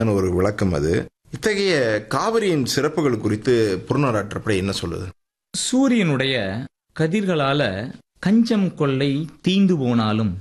ஒரு விளக்கம் அது இத்தகைய காவிரியின் சிறப்புகள் குறித்து புறநாடாற்றப்படை என்ன சொல்லுது சூரியனுடைய கதிர்களால கஞ்சம் கொள்ளை தீந்து போனாலும்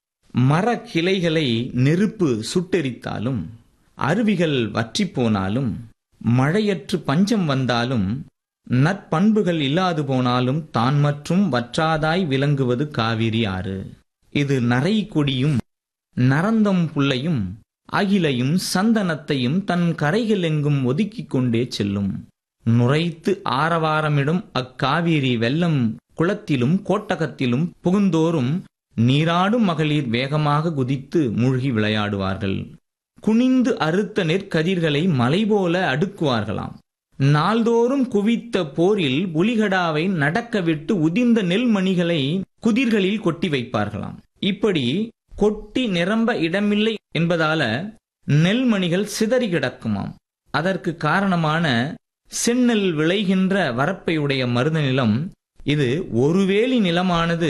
மர கிளைகளை நெருப்பு சுட்டெரித்தாலும் அருவிகள் வற்றிப் போனாலும் மழையற்று பஞ்சம் வந்தாலும் நற்பண்புகள் இல்லாது போனாலும் தான் மற்றும் வற்றாதாய் விளங்குவது காவிரி ஆறு இது நரை கொடியும் நரந்தம் புல்லையும் அகிலையும் சந்தனத்தையும் தன் கரைகள் எங்கும் ஒதுக்கிக் கொண்டே செல்லும் நுரைத்து ஆரவாரமிடும் அக்காவிரி வெள்ளம் குளத்திலும் கோட்டகத்திலும் புகுந்தோறும் நீராடும் மகளிர் வேகமாக குதித்து மூழ்கி விளையாடுவார்கள் குனிந்து அறுத்த நெற்கதிர்களை மலை போல அடுக்குவார்களாம் நாள்தோறும் குவித்த போரில் புலிகடாவை நடக்க விட்டு உதிர்ந்த நெல்மணிகளை குதிர்களில் கொட்டி வைப்பார்களாம் இப்படி கொட்டி நிரம்ப இடமில்லை என்பதால நெல்மணிகள் சிதறி கிடக்குமாம் அதற்கு காரணமான செந்நெல் விளைகின்ற வரப்பையுடைய மருத நிலம் இது ஒருவேலி நிலமானது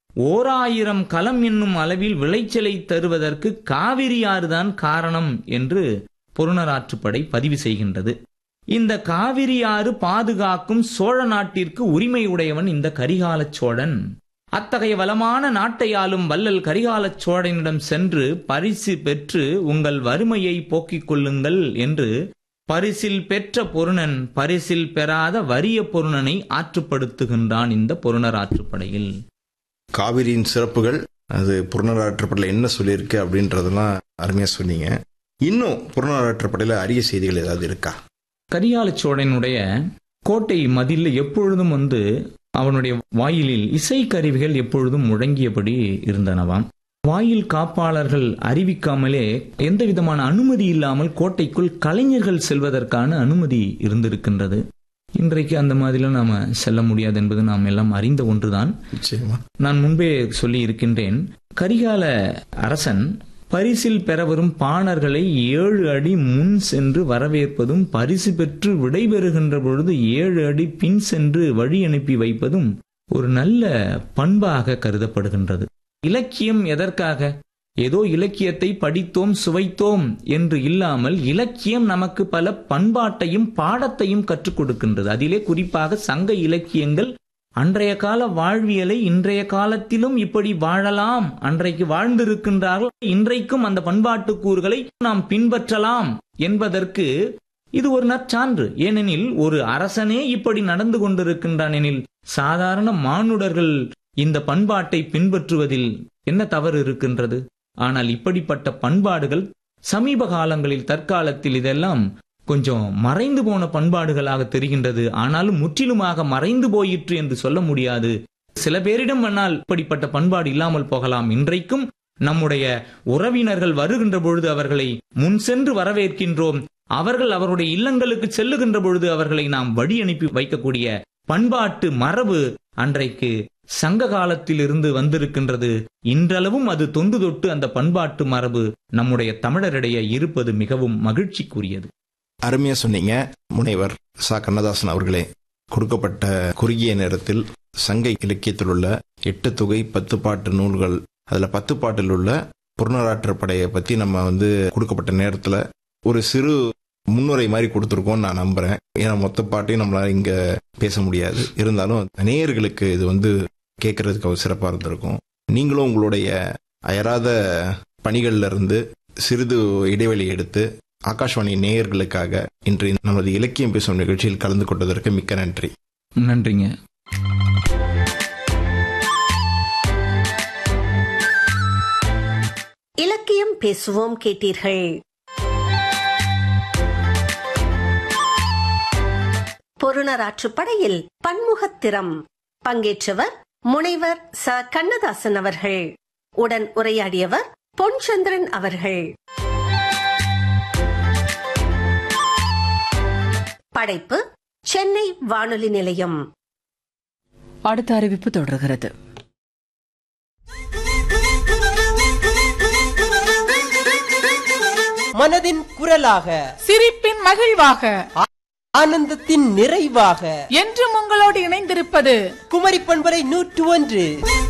ஓராயிரம் களம் என்னும் அளவில் விளைச்சலை தருவதற்கு காவிரியாறுதான் காரணம் என்று புறநராற்றுப்படை பதிவு செய்கின்றது இந்த காவிரியாறு பாதுகாக்கும் சோழ நாட்டிற்கு உரிமை உடையவன் இந்த கரிகாலச் சோழன் அத்தகைய வளமான நாட்டை ஆளும் வள்ளல் கரிகாலச் சோழனிடம் சென்று பரிசு பெற்று உங்கள் வறுமையை போக்கிக் கொள்ளுங்கள் என்று பரிசில் பெற்ற பொருணன் பரிசில் பெறாத வறிய பொருணனை ஆற்றுப்படுத்துகின்றான் இந்த பொருணர் ஆற்றுப்படையில் காவிரியின் சிறப்புகள் அது புறநாடாற்றப்படையில் என்ன சொல்லியிருக்கு அப்படின்றதெல்லாம் அருமையா சொன்னீங்க இன்னும் புறநாடாற்றப்படையில அரிய செய்திகள் ஏதாவது இருக்கா கரிகால சோழனுடைய கோட்டை மதில் எப்பொழுதும் வந்து அவனுடைய வாயிலில் இசைக்கருவிகள் எப்பொழுதும் முழங்கியபடி இருந்தனவாம் வாயில் காப்பாளர்கள் அறிவிக்காமலே எந்த விதமான அனுமதி இல்லாமல் கோட்டைக்குள் கலைஞர்கள் செல்வதற்கான அனுமதி இருந்திருக்கின்றது இன்றைக்கு அந்த மாதிரிலாம் நாம செல்ல முடியாது என்பது நாம் எல்லாம் அறிந்த ஒன்றுதான் நிச்சயமா நான் முன்பே சொல்லி இருக்கின்றேன் கரிகால அரசன் பரிசில் பெற வரும் பாணர்களை ஏழு அடி முன் சென்று வரவேற்பதும் பரிசு பெற்று விடைபெறுகின்ற பொழுது ஏழு அடி பின் சென்று வழி அனுப்பி வைப்பதும் ஒரு நல்ல பண்பாக கருதப்படுகின்றது இலக்கியம் எதற்காக ஏதோ இலக்கியத்தை படித்தோம் சுவைத்தோம் என்று இல்லாமல் இலக்கியம் நமக்கு பல பண்பாட்டையும் பாடத்தையும் கற்றுக் கொடுக்கின்றது அதிலே குறிப்பாக சங்க இலக்கியங்கள் அன்றைய கால வாழ்வியலை இன்றைய காலத்திலும் இப்படி வாழலாம் அன்றைக்கு வாழ்ந்திருக்கின்றார்கள் இன்றைக்கும் அந்த பண்பாட்டு கூறுகளை நாம் பின்பற்றலாம் என்பதற்கு இது ஒரு நற்சான்று ஏனெனில் ஒரு அரசனே இப்படி நடந்து கொண்டிருக்கின்றான் எனில் சாதாரண மானுடர்கள் இந்த பண்பாட்டை பின்பற்றுவதில் என்ன தவறு இருக்கின்றது ஆனால் இப்படிப்பட்ட பண்பாடுகள் சமீப காலங்களில் தற்காலத்தில் இதெல்லாம் கொஞ்சம் மறைந்து போன பண்பாடுகளாக தெரிகின்றது ஆனாலும் முற்றிலுமாக மறைந்து போயிற்று என்று சொல்ல முடியாது சில பேரிடம் வேணால் இப்படிப்பட்ட பண்பாடு இல்லாமல் போகலாம் இன்றைக்கும் நம்முடைய உறவினர்கள் வருகின்ற பொழுது அவர்களை முன் சென்று வரவேற்கின்றோம் அவர்கள் அவருடைய இல்லங்களுக்கு செல்லுகின்ற பொழுது அவர்களை நாம் வழி அனுப்பி வைக்கக்கூடிய பண்பாட்டு மரபு அன்றைக்கு சங்க காலத்தில் இருந்து வந்திருக்கின்றது இன்றளவும் அது தொன்று தொட்டு அந்த பண்பாட்டு மரபு நம்முடைய தமிழரிடையே இருப்பது மிகவும் மகிழ்ச்சிக்குரியது அருமையா சொன்னீங்க முனைவர் சா கண்ணதாசன் அவர்களே கொடுக்கப்பட்ட குறுகிய நேரத்தில் சங்க இலக்கியத்தில் உள்ள எட்டு தொகை பத்து பாட்டு நூல்கள் அதுல பத்து பாட்டில் உள்ள புறநராற்றுப்படையை பத்தி நம்ம வந்து கொடுக்கப்பட்ட நேரத்துல ஒரு சிறு முன்னுரை மாதிரி கொடுத்துருக்கோம் நான் நம்புறேன் ஏன்னா மொத்த பாட்டையும் நம்மளால இங்க பேச முடியாது இருந்தாலும் நேயர்களுக்கு இது வந்து கேட்கறதுக்கு ஒரு சிறப்பா இருந்திருக்கும் நீங்களும் உங்களுடைய அயராத பணிகள்ல இருந்து சிறிது இடைவெளி எடுத்து ஆகாஷ்வாணி நேயர்களுக்காக இன்று நமது இலக்கியம் பேசும் நிகழ்ச்சியில் கலந்து கொண்டதற்கு மிக்க நன்றி நன்றிங்க இலக்கியம் பேசுவோம் கேட்டீர்கள் பொருணராற்றுப்படையில் பன்முகத்திறம் பங்கேற்றவர் முனைவர் ச கண்ணதாசன் அவர்கள் உடன் உரையாடியவர் பொன்சந்திரன் அவர்கள் படைப்பு சென்னை வானொலி நிலையம் அடுத்த அறிவிப்பு தொடர்கிறது மனதின் குரலாக சிரிப்பின் மகிழ்வாக ஆனந்தத்தின் நிறைவாக என்றும் உங்களோடு இணைந்திருப்பது குமரி பண்பலை நூற்று ஒன்று